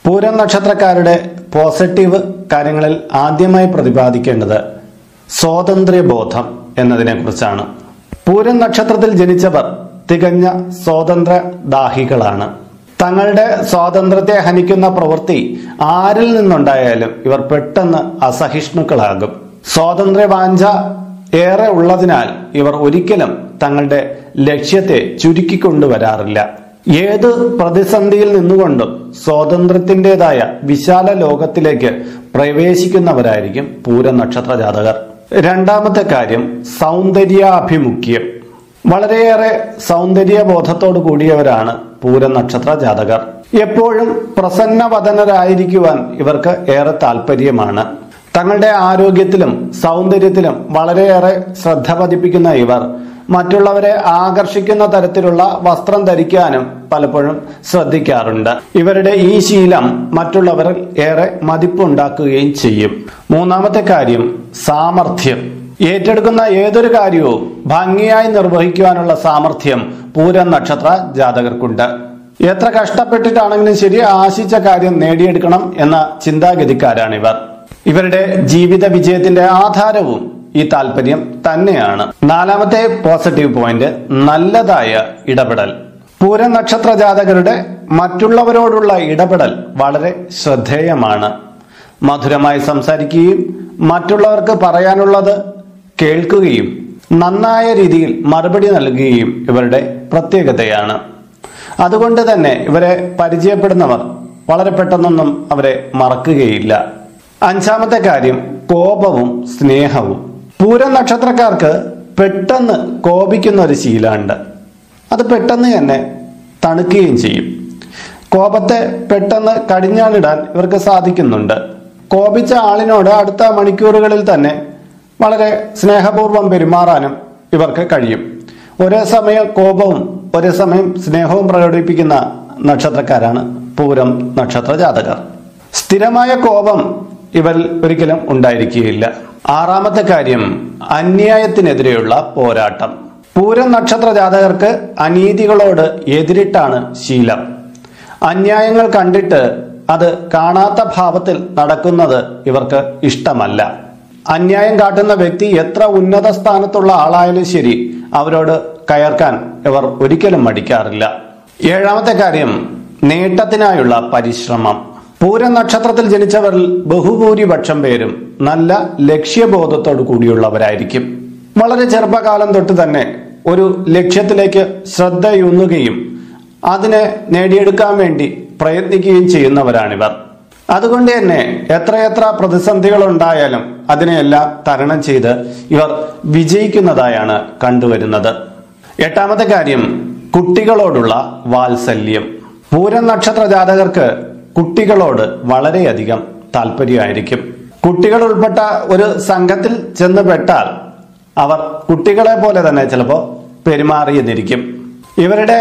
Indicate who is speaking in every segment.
Speaker 1: പൂരം നക്ഷത്രക്കാരുടെ പോസിറ്റീവ് കാര്യങ്ങളിൽ ആദ്യമായി പ്രതിപാദിക്കേണ്ടത് സ്വാതന്ത്ര്യബോധം എന്നതിനെക്കുറിച്ചാണ് പൂരം നക്ഷത്രത്തിൽ ജനിച്ചവർ തികഞ്ഞ സ്വാതന്ത്ര്യ ദാഹികളാണ് തങ്ങളുടെ സ്വാതന്ത്ര്യത്തെ ഹനിക്കുന്ന പ്രവൃത്തി ആരിൽ നിന്നുണ്ടായാലും ഇവർ പെട്ടെന്ന് അസഹിഷ്ണുക്കളാകും സ്വാതന്ത്ര്യ വാഞ്ച ഏറെ ഉള്ളതിനാൽ ഇവർ ഒരിക്കലും തങ്ങളുടെ ലക്ഷ്യത്തെ ചുരുക്കിക്കൊണ്ടുവരാറില്ല ഏത് പ്രതിസന്ധിയിൽ നിന്നുകൊണ്ടും സ്വാതന്ത്ര്യത്തിൻ്റെതായ വിശാല ലോകത്തിലേക്ക് പ്രവേശിക്കുന്നവരായിരിക്കും പൂര നക്ഷത്ര ജാതകർ രണ്ടാമത്തെ കാര്യം സൗന്ദര്യാഭിമുഖ്യം വളരെയേറെ സൗന്ദര്യബോധത്തോടു കൂടിയവരാണ് പൂര നക്ഷത്ര ജാതകർ എപ്പോഴും പ്രസന്നവദനരായിരിക്കുവാൻ ഇവർക്ക് ഏറെ താല്പര്യമാണ് തങ്ങളുടെ ആരോഗ്യത്തിലും സൗന്ദര്യത്തിലും വളരെയേറെ ശ്രദ്ധ പതിപ്പിക്കുന്ന ഇവർ മറ്റുള്ളവരെ ആകർഷിക്കുന്ന തരത്തിലുള്ള വസ്ത്രം ധരിക്കാനും പലപ്പോഴും ശ്രദ്ധിക്കാറുണ്ട് ഇവരുടെ ഈ ശീലം മറ്റുള്ളവരിൽ ഏറെ മതിപ്പുണ്ടാക്കുകയും ചെയ്യും മൂന്നാമത്തെ കാര്യം സാമർഥ്യം ഏറ്റെടുക്കുന്ന ഏതൊരു കാര്യവും ഭംഗിയായി നിർവഹിക്കുവാനുള്ള സാമർഥ്യം പൂരം നക്ഷത്ര ജാതകർക്കുണ്ട് എത്ര കഷ്ടപ്പെട്ടിട്ടാണെങ്കിലും ശരി ആശിച്ച കാര്യം നേടിയെടുക്കണം എന്ന ചിന്താഗതിക്കാരാണിവർ ഇവരുടെ ജീവിത വിജയത്തിന്റെ ആധാരവും ഈ താല്പര്യം തന്നെയാണ് നാലാമത്തെ പോസിറ്റീവ് പോയിന്റ് നല്ലതായ ഇടപെടൽ പൂര നക്ഷത്ര ജാതകരുടെ മറ്റുള്ളവരോടുള്ള ഇടപെടൽ വളരെ ശ്രദ്ധേയമാണ് മധുരമായി സംസാരിക്കുകയും മറ്റുള്ളവർക്ക് പറയാനുള്ളത് കേൾക്കുകയും നന്നായ രീതിയിൽ മറുപടി നൽകുകയും ഇവരുടെ പ്രത്യേകതയാണ് അതുകൊണ്ട് തന്നെ ഇവരെ പരിചയപ്പെടുന്നവർ വളരെ പെട്ടെന്നൊന്നും അവരെ മറക്കുകയില്ല അഞ്ചാമത്തെ കാര്യം കോപവും സ്നേഹവും പൂരം നക്ഷത്രക്കാർക്ക് പെട്ടെന്ന് കോപിക്കുന്ന ഒരു ശീലമുണ്ട് അത് പെട്ടെന്ന് തന്നെ തണുക്കുകയും ചെയ്യും കോപത്തെ പെട്ടെന്ന് കടിഞ്ഞാണിടാൻ ഇവർക്ക് സാധിക്കുന്നുണ്ട് കോപിച്ച ആളിനോട് അടുത്ത മണിക്കൂറുകളിൽ തന്നെ വളരെ സ്നേഹപൂർവ്വം പെരുമാറാനും ഇവർക്ക് കഴിയും ഒരേ സമയം കോപവും ഒരേ സമയം സ്നേഹവും പ്രകടിപ്പിക്കുന്ന നക്ഷത്രക്കാരാണ് പൂരം നക്ഷത്ര ജാതകർ സ്ഥിരമായ കോപം ഇവരിൽ ഒരിക്കലും ഉണ്ടായിരിക്കുകയില്ല ആറാമത്തെ കാര്യം അന്യായത്തിനെതിരെയുള്ള പോരാട്ടം പൂരം നക്ഷത്ര ജാതകർക്ക് അനീതികളോട് എതിരിട്ടാണ് ശീലം അന്യായങ്ങൾ കണ്ടിട്ട് അത് കാണാത്ത ഭാവത്തിൽ നടക്കുന്നത് ഇവർക്ക് ഇഷ്ടമല്ല അന്യായം കാട്ടുന്ന വ്യക്തി എത്ര ഉന്നത സ്ഥാനത്തുള്ള ആളായാലും ശരി അവരോട് കയർക്കാൻ ഇവർ ഒരിക്കലും മടിക്കാറില്ല ഏഴാമത്തെ കാര്യം നേട്ടത്തിനായുള്ള പരിശ്രമം പൂര നക്ഷത്രത്തിൽ ജനിച്ചവരിൽ ബഹുഭൂരിപക്ഷം പേരും നല്ല ലക്ഷ്യബോധത്തോടു കൂടിയുള്ളവരായിരിക്കും വളരെ ചെറുപ്പകാലം തൊട്ട് തന്നെ ഒരു ലക്ഷ്യത്തിലേക്ക് ശ്രദ്ധയൂന്നുകയും അതിനെ നേടിയെടുക്കാൻ വേണ്ടി പ്രയത്നിക്കുകയും ചെയ്യുന്നവരാണിവർ അതുകൊണ്ട് തന്നെ എത്രയെത്ര പ്രതിസന്ധികൾ ഉണ്ടായാലും അതിനെയെല്ലാം തരണം ചെയ്ത് ഇവർ വിജയിക്കുന്നതായാണ് കണ്ടുവരുന്നത് എട്ടാമത്തെ കാര്യം കുട്ടികളോടുള്ള വാത്സല്യം പൂരം നക്ഷത്ര ജാതകർക്ക് കുട്ടികളോട് വളരെയധികം താല്പര്യമായിരിക്കും കുട്ടികൾ ഉൾപ്പെട്ട ഒരു സംഘത്തിൽ ചെന്ന് പെട്ടാൽ അവർ കുട്ടികളെ പോലെ തന്നെ ചിലപ്പോൾ പെരുമാറിയെന്നിരിക്കും ഇവരുടെ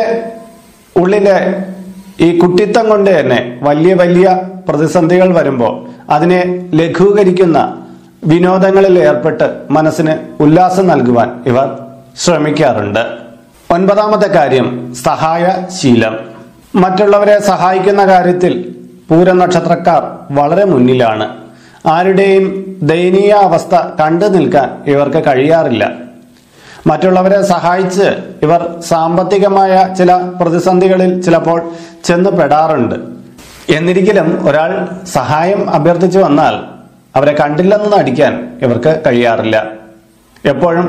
Speaker 1: ഉള്ളിലെ ഈ കുട്ടിത്തം കൊണ്ട് തന്നെ വലിയ വലിയ പ്രതിസന്ധികൾ വരുമ്പോൾ അതിനെ ലഘൂകരിക്കുന്ന വിനോദങ്ങളിൽ ഏർപ്പെട്ട് മനസ്സിന് ഉല്ലാസം നൽകുവാൻ ഇവർ ശ്രമിക്കാറുണ്ട് ഒൻപതാമത്തെ കാര്യം സഹായശീലം മറ്റുള്ളവരെ സഹായിക്കുന്ന കാര്യത്തിൽ പൂരം നക്ഷത്രക്കാർ വളരെ മുന്നിലാണ് ആരുടെയും ദയനീയ അവസ്ഥ കണ്ടു നിൽക്കാൻ ഇവർക്ക് കഴിയാറില്ല മറ്റുള്ളവരെ സഹായിച്ച് ഇവർ സാമ്പത്തികമായ ചില പ്രതിസന്ധികളിൽ ചിലപ്പോൾ ചെന്ന് പെടാറുണ്ട് എന്നിരിക്കലും ഒരാൾ സഹായം അഭ്യർത്ഥിച്ചു വന്നാൽ അവരെ കണ്ടില്ലെന്ന് നടിക്കാൻ ഇവർക്ക് കഴിയാറില്ല എപ്പോഴും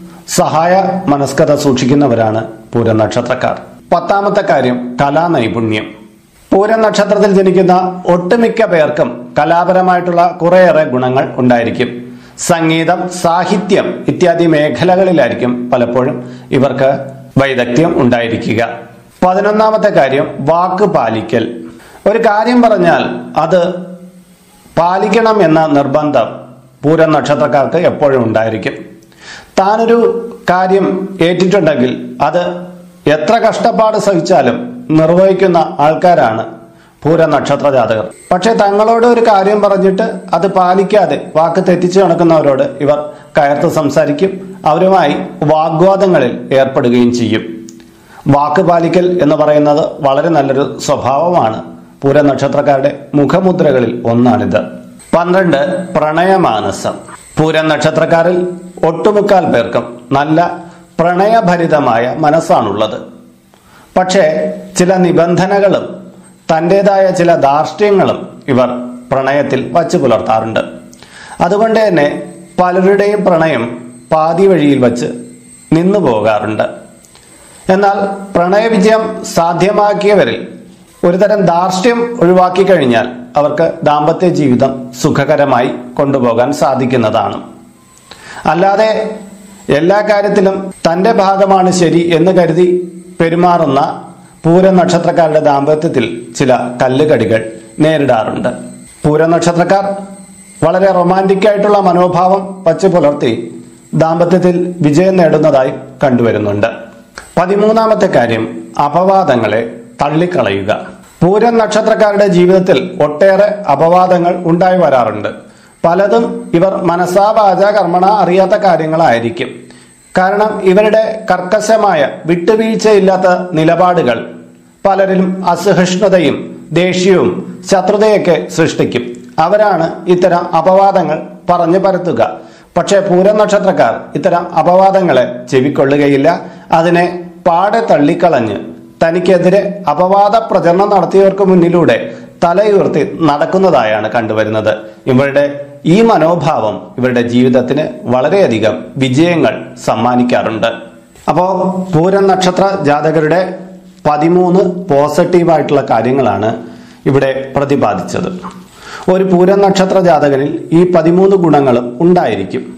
Speaker 1: സഹായ മനസ്കത സൂക്ഷിക്കുന്നവരാണ് പൂര നക്ഷത്രക്കാർ പത്താമത്തെ കാര്യം കലാനൈപുണ്യം പൂര നക്ഷത്രത്തിൽ ജനിക്കുന്ന ഒട്ടുമിക്ക പേർക്കും കലാപരമായിട്ടുള്ള കുറേയേറെ ഗുണങ്ങൾ ഉണ്ടായിരിക്കും സംഗീതം സാഹിത്യം ഇത്യാദി മേഖലകളിലായിരിക്കും പലപ്പോഴും ഇവർക്ക് വൈദഗ്ധ്യം ഉണ്ടായിരിക്കുക പതിനൊന്നാമത്തെ കാര്യം വാക്ക് പാലിക്കൽ ഒരു കാര്യം പറഞ്ഞാൽ അത് പാലിക്കണം എന്ന നിർബന്ധം പൂരം നക്ഷത്രക്കാർക്ക് എപ്പോഴും ഉണ്ടായിരിക്കും താനൊരു കാര്യം ഏറ്റിട്ടുണ്ടെങ്കിൽ അത് എത്ര കഷ്ടപ്പാട് സഹിച്ചാലും നിർവഹിക്കുന്ന ആൾക്കാരാണ് പൂര നക്ഷത്ര ജാതകർ പക്ഷെ തങ്ങളോട് ഒരു കാര്യം പറഞ്ഞിട്ട് അത് പാലിക്കാതെ വാക്ക് തെറ്റിച്ചു നടക്കുന്നവരോട് ഇവർ കയർത്ത് സംസാരിക്കും അവരുമായി വാഗ്വാദങ്ങളിൽ ഏർപ്പെടുകയും ചെയ്യും വാക്ക് പാലിക്കൽ എന്ന് പറയുന്നത് വളരെ നല്ലൊരു സ്വഭാവമാണ് പൂര നക്ഷത്രക്കാരുടെ മുഖമുദ്രകളിൽ ഒന്നാണിത് പന്ത്രണ്ട് പ്രണയമാനസം പൂരം നക്ഷത്രക്കാരിൽ ഒട്ടുമുക്കാൽ പേർക്കും നല്ല പ്രണയഭരിതമായ മനസ്സാണുള്ളത് പക്ഷേ ചില നിബന്ധനകളും തൻ്റെതായ ചില ധാർഷ്ട്യങ്ങളും ഇവർ പ്രണയത്തിൽ വച്ചു പുലർത്താറുണ്ട് അതുകൊണ്ട് തന്നെ പലരുടെയും പ്രണയം പാതി വഴിയിൽ വച്ച് നിന്നു പോകാറുണ്ട് എന്നാൽ പ്രണയവിജയം സാധ്യമാക്കിയവരിൽ ഒരുതരം ധാർഷ്ട്യം ഒഴിവാക്കി കഴിഞ്ഞാൽ അവർക്ക് ദാമ്പത്യ ജീവിതം സുഖകരമായി കൊണ്ടുപോകാൻ സാധിക്കുന്നതാണ് അല്ലാതെ എല്ലാ കാര്യത്തിലും തന്റെ ഭാഗമാണ് ശരി എന്ന് കരുതി പെരുമാറുന്ന പൂര നക്ഷത്രക്കാരുടെ ദാമ്പത്യത്തിൽ ചില കല്ലുകടികൾ നേരിടാറുണ്ട് പൂര നക്ഷത്രക്കാർ വളരെ റൊമാൻറ്റിക് ആയിട്ടുള്ള മനോഭാവം വച്ച് പുലർത്തി ദാമ്പത്യത്തിൽ വിജയം നേടുന്നതായി കണ്ടുവരുന്നുണ്ട് പതിമൂന്നാമത്തെ കാര്യം അപവാദങ്ങളെ തള്ളിക്കളയുക പൂരം നക്ഷത്രക്കാരുടെ ജീവിതത്തിൽ ഒട്ടേറെ അപവാദങ്ങൾ ഉണ്ടായി വരാറുണ്ട് പലതും ഇവർ മനസാ വാച കർമ്മണ അറിയാത്ത കാര്യങ്ങളായിരിക്കും കാരണം ഇവരുടെ കർക്കശമായ വിട്ടുവീഴ്ചയില്ലാത്ത നിലപാടുകൾ പലരിലും അസഹിഷ്ണുതയും ദേഷ്യവും ശത്രുതയൊക്കെ സൃഷ്ടിക്കും അവരാണ് ഇത്തരം അപവാദങ്ങൾ പറഞ്ഞു പരത്തുക പക്ഷേ പൂരം നക്ഷത്രക്കാർ ഇത്തരം അപവാദങ്ങളെ ചെവിക്കൊള്ളുകയില്ല അതിനെ പാടെ തള്ളിക്കളഞ്ഞ് തനിക്കെതിരെ അപവാദ പ്രചരണം നടത്തിയവർക്ക് മുന്നിലൂടെ തലയുയർത്തി നടക്കുന്നതായാണ് കണ്ടുവരുന്നത് ഇവരുടെ ഈ മനോഭാവം ഇവരുടെ ജീവിതത്തിന് വളരെയധികം വിജയങ്ങൾ സമ്മാനിക്കാറുണ്ട് അപ്പോൾ പൂരം നക്ഷത്ര ജാതകരുടെ പതിമൂന്ന് പോസിറ്റീവായിട്ടുള്ള കാര്യങ്ങളാണ് ഇവിടെ പ്രതിപാദിച്ചത് ഒരു പൂരം നക്ഷത്ര ജാതകനിൽ ഈ പതിമൂന്ന് ഗുണങ്ങളും ഉണ്ടായിരിക്കും